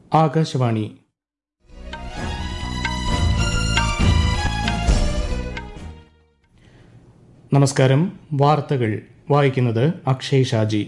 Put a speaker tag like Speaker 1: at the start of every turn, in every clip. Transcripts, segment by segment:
Speaker 1: ആകാശവാണി നമസ്കാരം വാർത്തകൾ വായിക്കുന്നത് അക്ഷയ് ഷാജി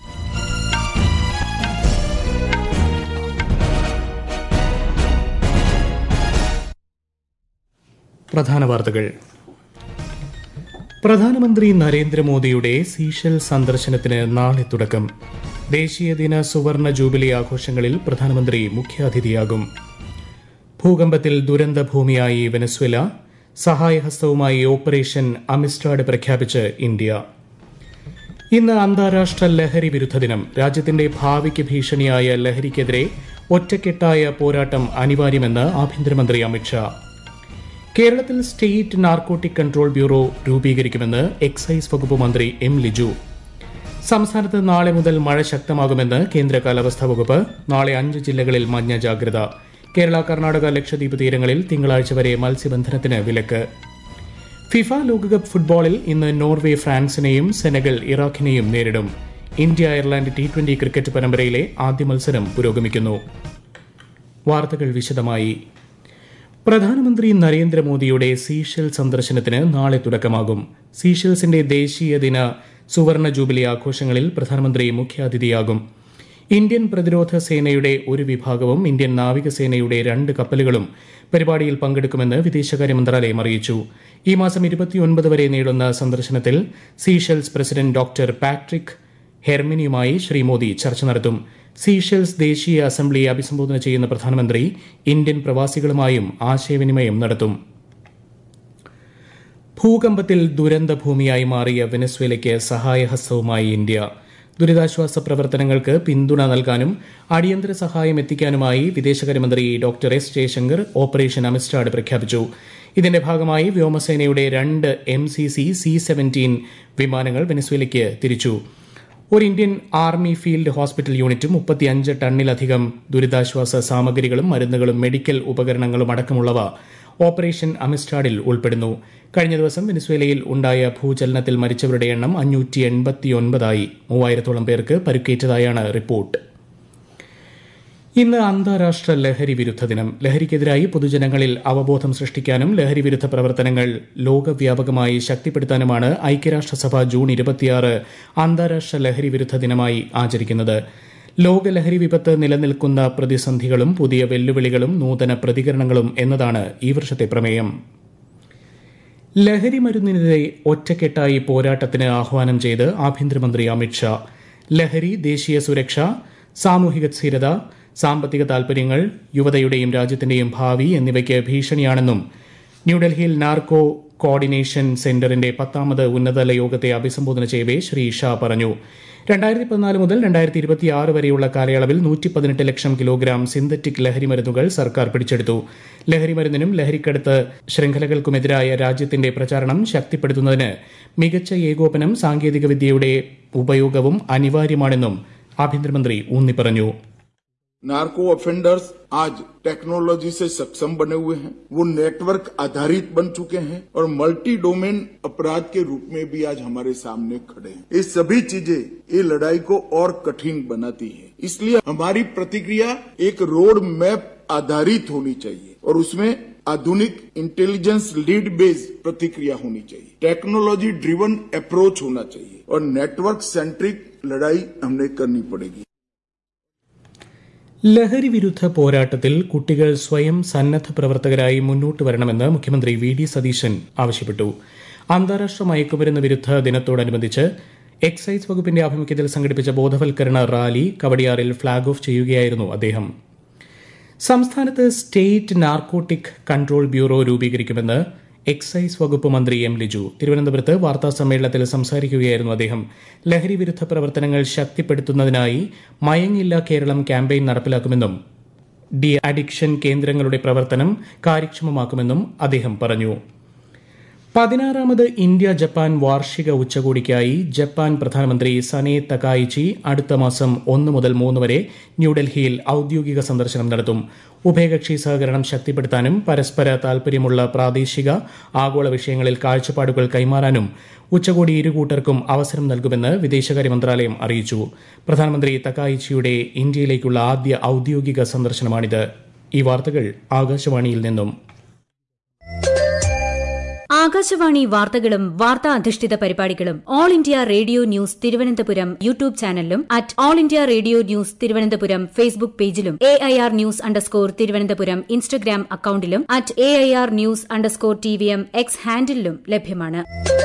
Speaker 1: പ്രധാന വാർത്തകൾ പ്രധാനമന്ത്രി നരേന്ദ്രമോദിയുടെ സീഷൽ സന്ദർശനത്തിന് നാളെ തുടക്കം ദേശീയ ദിന സുവർണ ജൂബിലി ആഘോഷങ്ങളിൽ പ്രധാനമന്ത്രി മുഖ്യാതിഥിയാകും ഭൂകമ്പത്തിൽ ദുരന്ത ഭൂമിയായി വെനസ്വേല സഹായഹസ്തവുമായി ഓപ്പറേഷൻ അമിസ്റ്റാഡ് പ്രഖ്യാപിച്ച് ഇന്ത്യ ഇന്ന് അന്താരാഷ്ട്ര ലഹരി വിരുദ്ധ ദിനം രാജ്യത്തിന്റെ ഭാവിക്ക് ഭീഷണിയായ ലഹരിക്കെതിരെ ഒറ്റക്കെട്ടായ പോരാട്ടം അനിവാര്യമെന്ന് ആഭ്യന്തരമന്ത്രി അമിത്ഷാ കേരളത്തിൽ സ്റ്റേറ്റ് നാർക്കോട്ടിക് കൺട്രോൾ ബ്യൂറോ രൂപീകരിക്കുമെന്ന് എക്സൈസ് വകുപ്പ് മന്ത്രി എം ലിജു സംസ്ഥാനത്ത് നാളെ മുതൽ മഴ ശക്തമാകുമെന്ന് കേന്ദ്ര കാലാവസ്ഥാ വകുപ്പ് നാളെ അഞ്ച് ജില്ലകളിൽ മഞ്ഞ ജാഗ്രത കേരള കർണാടക ലക്ഷദ്വീപ് തീരങ്ങളിൽ തിങ്കളാഴ്ച വരെ മത്സ്യബന്ധനത്തിന് വിലക്ക് ഫിഫ ലോകകപ്പ് ഫുട്ബോളിൽ ഇന്ന് നോർവേ ഫ്രാൻസിനെയും സെനഗൽ ഇറാഖിനെയും നേരിടും India Ireland T twenty cricket പരമ്പരയിലെ ആദ്യ മത്സരം പുരോഗമിക്കുന്നു വാർത്തകൾ വിശദമായി പ്രധാനമന്ത്രി നരേന്ദ്രമോദിയുടെ സീഷൽ സന്ദർശനത്തിന് നാളെ തുടക്കമാകും സീഷൽസിന്റെ ദേശീയ ദിന സുവർണ ജൂബിലി ആഘോഷങ്ങളിൽ പ്രധാനമന്ത്രി മുഖ്യാതിഥിയാകും ഇന്ത്യൻ പ്രതിരോധ സേനയുടെ ഒരു വിഭാഗവും ഇന്ത്യൻ നാവികസേനയുടെ രണ്ട് കപ്പലുകളും പരിപാടിയിൽ പങ്കെടുക്കുമെന്ന് വിദേശകാര്യ മന്ത്രാലയം അറിയിച്ചു ഈ മാസം ഇരുപത്തിയൊൻപത് വരെ നീളുന്ന സന്ദർശനത്തിൽ സീഷെൽസ് പ്രസിഡന്റ് ഡോക്ടർ പാട്രിക് ഹെർമിനിയുമായി ശ്രീ മോദി ചർച്ച നടത്തും സീഷെൽസ് ദേശീയ അസംബ്ലിയെ അഭിസംബോധന ചെയ്യുന്ന പ്രധാനമന്ത്രി ഇന്ത്യൻ പ്രവാസികളുമായും ആശയവിനിമയം നടത്തും ഭൂകമ്പത്തിൽ ദുരന്ത ഭൂമിയായി മാറിയ വെനസ്വേലയ്ക്ക് സഹായഹസ്തവുമായി ഇന്ത്യ ദുരിതാശ്വാസ പ്രവർത്തനങ്ങൾക്ക് പിന്തുണ നൽകാനും അടിയന്തര സഹായം എത്തിക്കാനുമായി വിദേശകാര്യമന്ത്രി doctor S Jaishankar operation Amistad പ്രഖ്യാപിച്ചു ഇതിന്റെ ഭാഗമായി വ്യോമസേനയുടെ രണ്ട് M C C C seventeen വിമാനങ്ങൾ വെനസ്വേലയ്ക്ക് തിരിച്ചു ഒരു ഇന്ത്യൻ ആർമി ഫീൽഡ് ഹോസ്പിറ്റൽ യൂണിറ്റും മുപ്പത്തിയഞ്ച് ടണ്ണിലധികം ദുരിതാശ്വാസ സാമഗ്രികളും മരുന്നുകളും മെഡിക്കൽ ഉപകരണങ്ങളും അടക്കമുള്ളവ ഓപ്പറേഷൻ അമിസ്റ്റാഡിൽ ഉൾപ്പെടുന്നു കഴിഞ്ഞ ദിവസം വെനിസ്വേലയിൽ ഉണ്ടായ ഭൂചലനത്തിൽ മരിച്ചവരുടെ എണ്ണം അഞ്ഞൂറ്റി എൺപത്തിയൊൻപതായി മൂവായിരത്തോളം പേർക്ക് പരുക്കേറ്റതായാണ് റിപ്പോർട്ട് ഇന്ന് അന്താരാഷ്ട്ര ലഹരി വിരുദ്ധ ദിനം ലഹരിക്കെതിരായി പൊതുജനങ്ങളിൽ അവബോധം സൃഷ്ടിക്കാനും ലഹരി വിരുദ്ധ പ്രവർത്തനങ്ങൾ ലോകവ്യാപകമായി ശക്തിപ്പെടുത്താനുമാണ് ഐക്യരാഷ്ട്രസഭ ജൂൺ ഇരുപത്തിയാറ് അന്താരാഷ്ട്ര ലഹരി വിരുദ്ധ ദിനമായി ആചരിക്കുന്നത് ലോക ലഹരി വിപത്ത് നിലനിൽക്കുന്ന പ്രതിസന്ധികളും പുതിയ വെല്ലുവിളികളും നൂതന പ്രതികരണങ്ങളും എന്നതാണ് ഈ വർഷത്തെ പ്രമേയം ലഹരി മരുന്നിനെതിരെ ഒറ്റക്കെട്ടായി പോരാട്ടത്തിന് ആഹ്വാനം ചെയ്ത് ആഭ്യന്തരമന്ത്രി അമിത്ഷാ ലഹരി ദേശീയ സുരക്ഷ സാമൂഹിക സ്ഥിരത സാമ്പത്തിക താൽപര്യങ്ങൾ യുവതയുടെയും രാജ്യത്തിന്റെയും ഭാവി എന്നിവയ്ക്ക് ഭീഷണിയാണെന്നും ന്യൂഡൽഹിയിൽ നാർക്കോ കോർഡിനേഷൻ സെന്ററിന്റെ പത്താമത് ഉന്നതതല യോഗത്തെ അഭിസംബോധന ചെയ്യവേ ശ്രീ ഷാ പറഞ്ഞു രണ്ടായിരത്തി പതിനാല് മുതൽ രണ്ടായിരത്തി ഇരുപത്തിയാറ് വരെയുള്ള കാലയളവിൽ നൂറ്റി പതിനെട്ട് ലക്ഷം കിലോഗ്രാം സിന്തറ്റിക് ലഹരി മരുന്നുകൾ സർക്കാർ പിടിച്ചെടുത്തു ലഹരി മരുന്നിനും ലഹരിക്കടുത്ത് ശൃംഖലകൾക്കുമെതിരായ രാജ്യത്തിന്റെ പ്രചാരണം ശക്തിപ്പെടുത്തുന്നതിന് മികച്ച ഏകോപനം സാങ്കേതികവിദ്യയുടെ ഉപയോഗവും അനിവാര്യമാണെന്നും ആഭ്യന്തരമന്ത്രി ഊന്നിപ്പറഞ്ഞു
Speaker 2: नार्को ऑफेंडर्स आज टेक्नोलॉजी से सक्षम बने हुए हैं वो नेटवर्क आधारित बन चुके हैं और मल्टी डोमेन अपराध के रूप में भी आज हमारे सामने खड़े हैं ये सभी चीजें ये लड़ाई को और कठिन बनाती है इसलिए हमारी प्रतिक्रिया एक रोड मैप आधारित होनी चाहिए और उसमें आधुनिक इंटेलिजेंस लीड बेस्ड प्रतिक्रिया होनी चाहिए टेक्नोलॉजी ड्रिवन अप्रोच होना चाहिए और नेटवर्क सेंट्रिक लड़ाई हमने करनी पड़ेगी
Speaker 1: ലഹരി വിരുദ്ധ പോരാട്ടത്തിൽ കുട്ടികൾ സ്വയം സന്നദ്ധ പ്രവർത്തകരായി മുന്നോട്ട് വരണമെന്ന് മുഖ്യമന്ത്രി വി ഡി സതീശൻ ആവശ്യപ്പെട്ടു അന്താരാഷ്ട്ര മയക്കുമരുന്ന് വിരുദ്ധ ദിനത്തോടനുബന്ധിച്ച് എക്സൈസ് വകുപ്പിന്റെ ആഭിമുഖ്യത്തിൽ സംഘടിപ്പിച്ച ബോധവൽക്കരണ റാലി കവടിയാറിൽ ഫ്ളാഗ് ഓഫ് ചെയ്യുകയായിരുന്നു അദ്ദേഹം സംസ്ഥാനത്ത് സ്റ്റേറ്റ് നാർക്കോട്ടിക് കൺട്രോൾ ബ്യൂറോ രൂപീകരിക്കുമെന്ന് എക്സൈസ് വകുപ്പ് മന്ത്രി എം ലിജു തിരുവനന്തപുരത്ത് വാർത്താ സമ്മേളനത്തിൽ സംസാരിക്കുകയായിരുന്നു അദ്ദേഹം ലഹരി വിരുദ്ധ പ്രവർത്തനങ്ങൾ ശക്തിപ്പെടുത്തുന്നതിനായി മയങ്ങില്ല കേരളം ക്യാമ്പയിൻ നടപ്പിലാക്കുമെന്നും ഡി അഡിക്ഷൻ കേന്ദ്രങ്ങളുടെ പ്രവർത്തനം കാര്യക്ഷമമാക്കുമെന്നും അദ്ദേഹം പറഞ്ഞു പതിനാറാമത് ഇന്ത്യ ജപ്പാൻ വാർഷിക ഉച്ചകോടിക്കായി ജപ്പാൻ പ്രധാനമന്ത്രി സനെ തകായിച്ചി അടുത്ത മാസം ഒന്ന് മുതൽ മൂന്ന് വരെ ന്യൂഡൽഹിയിൽ ഔദ്യോഗിക സന്ദർശനം നടത്തും ഉഭയകക്ഷി സഹകരണം ശക്തിപ്പെടുത്താനും പരസ്പര താൽപര്യമുള്ള പ്രാദേശിക ആഗോള വിഷയങ്ങളിൽ കാഴ്ചപ്പാടുകൾ കൈമാറാനും ഉച്ചകോടി ഇരുകൂട്ടർക്കും അവസരം നൽകുമെന്ന് വിദേശകാര്യ മന്ത്രാലയം അറിയിച്ചു പ്രധാനമന്ത്രി തകായിച്ചിയുടെ ഇന്ത്യയിലേക്കുള്ള ആദ്യ ഔദ്യോഗിക സന്ദർശനമാണിത് ഈ വാർത്തകൾ ആകാശവാണിയിൽ നിന്നും
Speaker 3: ആകാശവാണി വാർത്തകളും വാർത്താ അധിഷ്ഠിത പരിപാടികളും all India radio news Thiruvananthapuram YouTube ചാനലിലും at all India radio news Thiruvananthapuram Facebook പേജിലും A I R news underscore Thiruvananthapuram Instagram അക്കൌണ്ടിലും at A I R news underscore T V M X ഹാൻഡിലും ലഭ്യമാണ്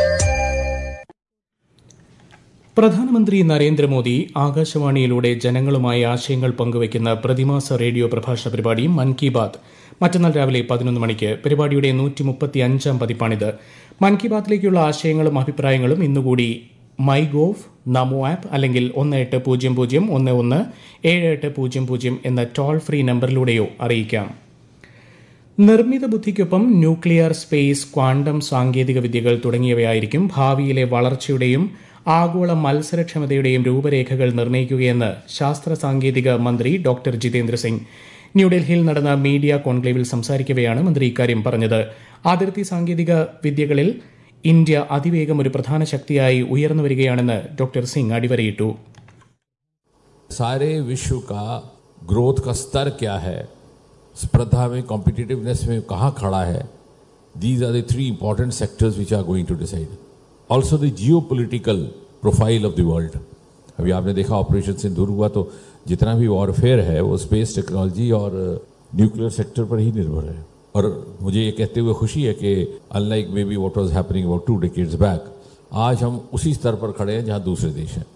Speaker 1: പ്രധാനമന്ത്രി നരേന്ദ്രമോദി ആകാശവാണിയിലൂടെ ജനങ്ങളുമായി ആശയങ്ങൾ പങ്കുവയ്ക്കുന്ന പ്രതിമാസ റേഡിയോ പ്രഭാഷണ പരിപാടി മൻ കി ബാത് മറ്റന്നാൾ രാവിലെ പതിനൊന്ന് മണിക്ക് പരിപാടിയുടെ നൂറ്റി മുപ്പത്തി അഞ്ചാം പതിപ്പാണിത് മൻ കി ബാത്തിലേക്കുള്ള ആശയങ്ങളും അഭിപ്രായങ്ങളും ഇന്നുകൂടി മൈ ഗോവ് നമോ ആപ്പ് അല്ലെങ്കിൽ ഒന്ന് എട്ട് പൂജ്യം പൂജ്യം ഒന്ന് ഒന്ന് ഏഴ് എട്ട് പൂജ്യം പൂജ്യം എന്ന ടോൾ ഫ്രീ നമ്പറിലൂടെയോ അറിയിക്കാം നിർമ്മിത ബുദ്ധിക്കൊപ്പം ന്യൂക്ലിയർ സ്പേസ് ക്വാണ്ടം സാങ്കേതിക വിദ്യകൾ തുടങ്ങിയവയായിരിക്കും ഭാവിയിലെ വളർച്ചയുടെയും ആഗോള മത്സരക്ഷമതയുടെയും രൂപരേഖകൾ നിർണ്ണയിക്കുകയെന്ന് ശാസ്ത്ര സാങ്കേതിക മന്ത്രി ഡോക്ടർ ജിതേന്ദ്ര സിംഗ് ന്യൂഡൽഹിയിൽ നടന്ന മീഡിയ കോൺക്ലേവിൽ സംസാരിക്കവെയാണ് മന്ത്രി ഇക്കാര്യം പറഞ്ഞത് അതിർത്തി സാങ്കേതിക വിദ്യകളിൽ ഇന്ത്യ അതിവേഗം ഒരു പ്രധാന ശക്തിയായി ഉയർന്നു വരികയാണെന്ന് ഡോക്ടർ സിംഗ് അടിവരയിട്ടു
Speaker 4: सारे विश्व का ग्रोथ का स्तर क्या है स्पर्धा में कॉम्पिटिटिवनेस में कहाँ खड़ा है these are the three important sectors which are going to decide also the geopolitical profile of the world अभी आपने देखा ऑपरेशन सिंदूर हुआ तो जितना भी वॉरफेयर है वो स्पेस टेक्नोलॉजी और न्यूक्लियर सेक्टर पर ही निर्भर है और मुझे ये कहते हुए खुशी है कि unlike maybe what was happening about two decades back आज हम उसी स्तर पर खड़े हैं जहाँ दूसरे देश हैं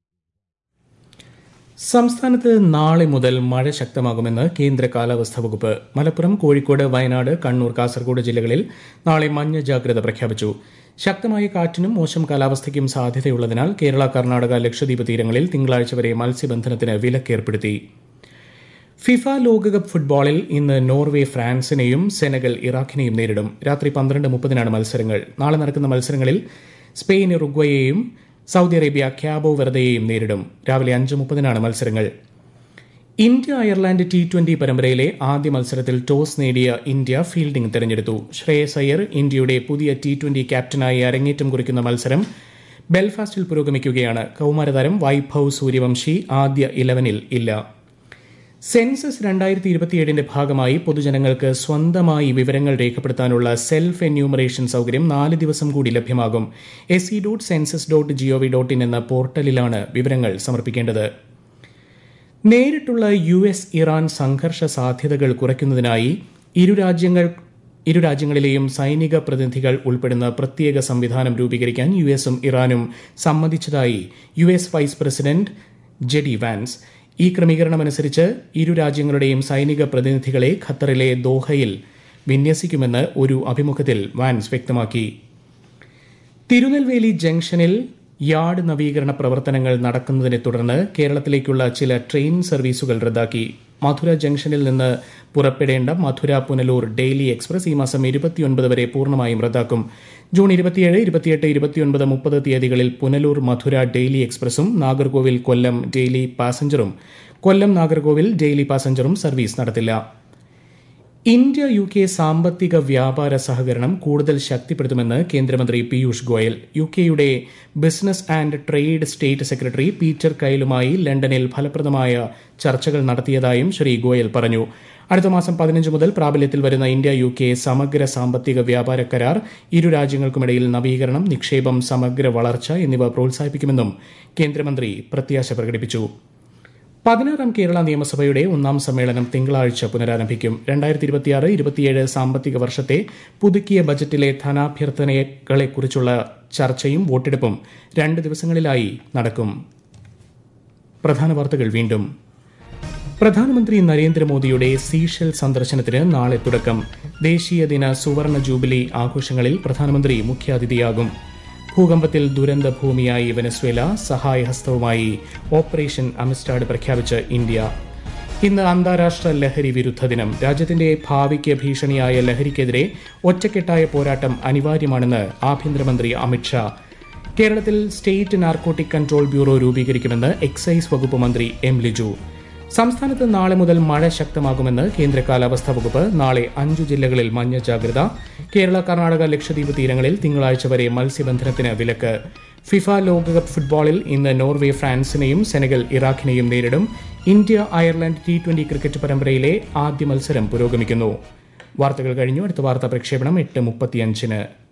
Speaker 1: സംസ്ഥാനത്ത് നാളെ മുതൽ മഴ ശക്തമാകുമെന്ന് കേന്ദ്ര കാലാവസ്ഥാ വകുപ്പ് മലപ്പുറം കോഴിക്കോട് വയനാട് കണ്ണൂർ കാസർഗോഡ് ജില്ലകളിൽ നാളെ മഞ്ഞ ജാഗ്രത പ്രഖ്യാപിച്ചു ശക്തമായ കാറ്റിനും മോശം കാലാവസ്ഥയ്ക്കും സാധ്യതയുള്ളതിനാൽ കേരള കർണാടക ലക്ഷദ്വീപ് തീരങ്ങളിൽ തിങ്കളാഴ്ച വരെ മത്സ്യബന്ധനത്തിന് വിലക്കേർപ്പെടുത്തി ഫിഫ ലോകകപ്പ് ഫുട്ബോളിൽ ഇന്ന് നോർവേ ഫ്രാൻസിനെയും സെനഗൽ ഇറാഖിനെയും നേരിടും രാത്രി പന്ത്രണ്ട് മുപ്പതിനാണ് മത്സരങ്ങൾ നാളെ നടക്കുന്ന മത്സരങ്ങളിൽ സ്പെയിൻ ഉറുഗ്വയെയും സൗദി അറേബ്യ ക്യാബോ വെർദയെയും നേരിടും രാവിലെ അഞ്ച് മുപ്പതിനാണ് മത്സരങ്ങൾ ഇന്ത്യ അയർലാൻഡ് ടി ട്വന്റി പരമ്പരയിലെ ആദ്യ മത്സരത്തിൽ ടോസ് നേടിയ ഇന്ത്യ ഫീൽഡിംഗ് തെരഞ്ഞെടുത്തു ശ്രേയസ് അയ്യർ ഇന്ത്യയുടെ പുതിയ ടി ട്വന്റി ക്യാപ്റ്റനായി അരങ്ങേറ്റം കുറിക്കുന്ന മത്സരം ബെൽഫാസ്റ്റിൽ പുരോഗമിക്കുകയാണ് കൌമാരതാരം വൈഭവ് സൂര്യവംശി ആദ്യ ഇലവനിൽ ഇല്ല സെൻസസ് രണ്ടായിരത്തി ഇരുപത്തിയേഴിന്റെ ഭാഗമായി പൊതുജനങ്ങൾക്ക് സ്വന്തമായി വിവരങ്ങൾ രേഖപ്പെടുത്താനുള്ള സെൽഫ് എന്യൂമറേഷൻ സൌകര്യം നാല് ദിവസം കൂടി ലഭ്യമാകും S C dot census dot gov dot in എന്ന പോർട്ടലിലാണ് വിവരങ്ങൾ സമർപ്പിക്കേണ്ടത് നേരിട്ടുള്ള യു എസ് ഇറാൻ സംഘർഷ സാധ്യതകൾ കുറയ്ക്കുന്നതിനായി ഇരു രാജ്യങ്ങൾ ഇരു രാജ്യങ്ങളിലെയും സൈനിക പ്രതിനിധികൾ ഉൾപ്പെടുന്ന പ്രത്യേക സംവിധാനം രൂപീകരിക്കാൻ യു എസും ഇറാനും സമ്മതിച്ചതായി U S vice president JD Vance ഈ ക്രമീകരണമനുസരിച്ച് ഇരു രാജ്യങ്ങളുടെയും സൈനിക പ്രതിനിധികളെ ഖത്തറിലെ ദോഹയിൽ വിന്യസിക്കുമെന്ന് ഒരു അഭിമുഖത്തിൽ വാൻസ് വ്യക്തമാക്കി തിരുനെൽവേലി ജംഗ്ഷനിൽ യാർഡ് നവീകരണ പ്രവർത്തനങ്ങൾ നടക്കുന്നതിനെ തുടർന്ന് കേരളത്തിലേക്കുള്ള ചില ട്രെയിൻ സർവീസുകൾ റദ്ദാക്കി മധുര ജംഗ്ഷനിൽ നിന്ന് പുറപ്പെടേണ്ട മധുര പുനലൂർ ഡെയിലി എക്സ്പ്രസ് ഈ മാസം ഇരുപത്തിയൊൻപത് വരെ പൂർണ്ണമായും റദ്ദാക്കും ജൂൺ ഇരുപത്തിയേഴ് ഇരുപത്തിയെട്ട് ഇരുപത്തിയൊൻപത് മുപ്പത് തീയതികളിൽ പുനലൂർ മധുര ഡെയിലി എക്സ്പ്രസും നാഗർകോവിൽ കൊല്ലം ഡെയിലി പാസഞ്ചറും കൊല്ലം നാഗർകോവിൽ ഡെയിലി പാസഞ്ചറും സർവീസ് നടത്തില്ല ഇന്ത്യ യു കെ സാമ്പത്തിക വ്യാപാര സഹകരണം കൂടുതൽ ശക്തിപ്പെടുത്തുമെന്ന് കേന്ദ്രമന്ത്രി പീയൂഷ് ഗോയൽ യു കെയുടെ business and trade state secretary Peter കൈലുമായി ലണ്ടനിൽ ഫലപ്രദമായ ചർച്ചകൾ നടത്തിയതായും ശ്രീ ഗോയൽ പറഞ്ഞു അടുത്ത മാസം പതിനഞ്ച് മുതൽ പ്രാബല്യത്തിൽ വരുന്ന ഇന്ത്യ യു കെ സമഗ്ര സാമ്പത്തിക വ്യാപാര കരാർ ഇരു രാജ്യങ്ങൾക്കുമിടയിൽ നവീകരണം നിക്ഷേപം സമഗ്ര വളർച്ച എന്നിവ പ്രോത്സാഹിപ്പിക്കുമെന്നും കേന്ദ്രമന്ത്രി പ്രത്യാശ പ്രകടിപ്പിച്ചു പതിനാറാം കേരള നിയമസഭയുടെ ഒന്നാം സമ്മേളനം തിങ്കളാഴ്ച പുനരാരംഭിക്കും രണ്ടായിരത്തി ഇരുപത്തിയാറ് ഇരുപത്തിയേഴ് സാമ്പത്തിക വർഷത്തെ പുതുക്കിയ ബജറ്റിലെ ധനാഭ്യർത്ഥനകളെക്കുറിച്ചുള്ള ചർച്ചയും വോട്ടെടുപ്പും രണ്ട് ദിവസങ്ങളിലായി നടക്കും പ്രധാന വാർത്തകൾ വീണ്ടും പ്രധാനമന്ത്രി നരേന്ദ്രമോദിയുടെ സീഷൽ സന്ദർശനത്തിന് നാളെ തുടക്കം ദേശീയ ദിന സുവർണ ജൂബിലി ആഘോഷങ്ങളിൽ പ്രധാനമന്ത്രി മുഖ്യാതിഥിയാകും ഭൂകമ്പത്തിൽ ദുരന്ത ഭൂമിയായി വെനസ്വേല സഹായഹസ്തവുമായി ഓപ്പറേഷൻ അമിസ്റ്റാഡ് പ്രഖ്യാപിച്ച് ഇന്ത്യ ഇന്ന് അന്താരാഷ്ട്ര ലഹരി വിരുദ്ധ ദിനം രാജ്യത്തിന്റെ ഭാവിക്ക് ഭീഷണിയായ ലഹരിക്കെതിരെ ഒറ്റക്കെട്ടായ പോരാട്ടം അനിവാര്യമാണെന്ന് ആഭ്യന്തരമന്ത്രി അമിത്ഷാ കേരളത്തിൽ സ്റ്റേറ്റ് നാർക്കോട്ടിക് കൺട്രോൾ ബ്യൂറോ രൂപീകരിക്കുമെന്ന് എക്സൈസ് വകുപ്പ് മന്ത്രി എം ലിജു സംസ്ഥാനത്ത് നാളെ മുതൽ മഴ ശക്തമാകുമെന്ന് കേന്ദ്ര കാലാവസ്ഥാ വകുപ്പ് നാളെ അഞ്ചു ജില്ലകളിൽ മഞ്ഞ ജാഗ്രത കേരള കർണാടക ലക്ഷദ്വീപ് തീരങ്ങളിൽ തിങ്കളാഴ്ച വരെ മത്സ്യബന്ധനത്തിന് വിലക്ക് ഫിഫ ലോകകപ്പ് ഫുട്ബോളിൽ ഇന്ന് നോർവേ ഫ്രാൻസിനെയും സെനഗൽ ഇറാഖിനെയും നേരിടും India Ireland T twenty cricket പരമ്പരയിലെ ആദ്യ മത്സരം പുരോഗമിക്കുന്നു വാർത്തകൾ കഴിഞ്ഞു അടുത്ത വാർത്താ പ്രക്ഷേപണം എട്ട് മുപ്പത്തിയഞ്ചിന്